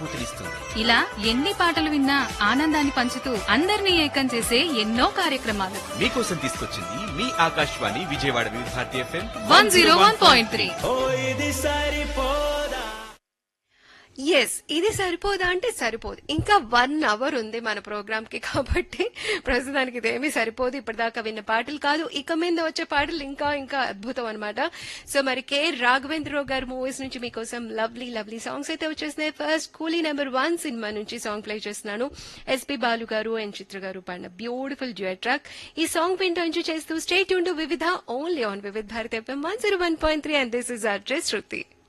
అనుభూతినిస్తుంది ఇలా ఎన్ని పాటలు విన్నా ఆనందాన్ని పంచుతూ అందరినీ ఏకం చేసే ఎన్నో కార్యక్రమాలు మీకోసం తీసుకొచ్చింది మీ Akashvani Vijayawada Vividh Bharati FM one zero one point three yes ఇది సరిపోదా అంటే సరిపోదు ఇంకా వన్ అవర్ ఉంది మన ప్రోగ్రామ్ కి కాబట్టి ప్రస్తుతానికి ఇదేమీ సరిపోదు ఇప్పటిదాకా విన్న పాటలు కాదు ఇక మీద వచ్చే పాటలు ఇంకా ఇంకా అద్భుతం అనమాట సో మరి కే రాఘవేంద్రరావు గారి మూవీస్ నుంచి మీకోసం లవ్లీ లవ్లీ సాంగ్స్ అయితే వచ్చేసినాయి first Coolie number one cinema నుంచి సాంగ్ ప్లే చేస్తున్నాను ఎస్పి బాలు గారు అండ్ చిత్ర గారు పాడిన బ్యూటిఫుల్ డ్యూయట్ ట్రాక్ ఈ సాంగ్ వింటూ ఎంజాయ్ చేస్తూ స్టేట్ ఉంటూ Vividh only on Vividh Bharat FM one zero one point three and this is address Shruti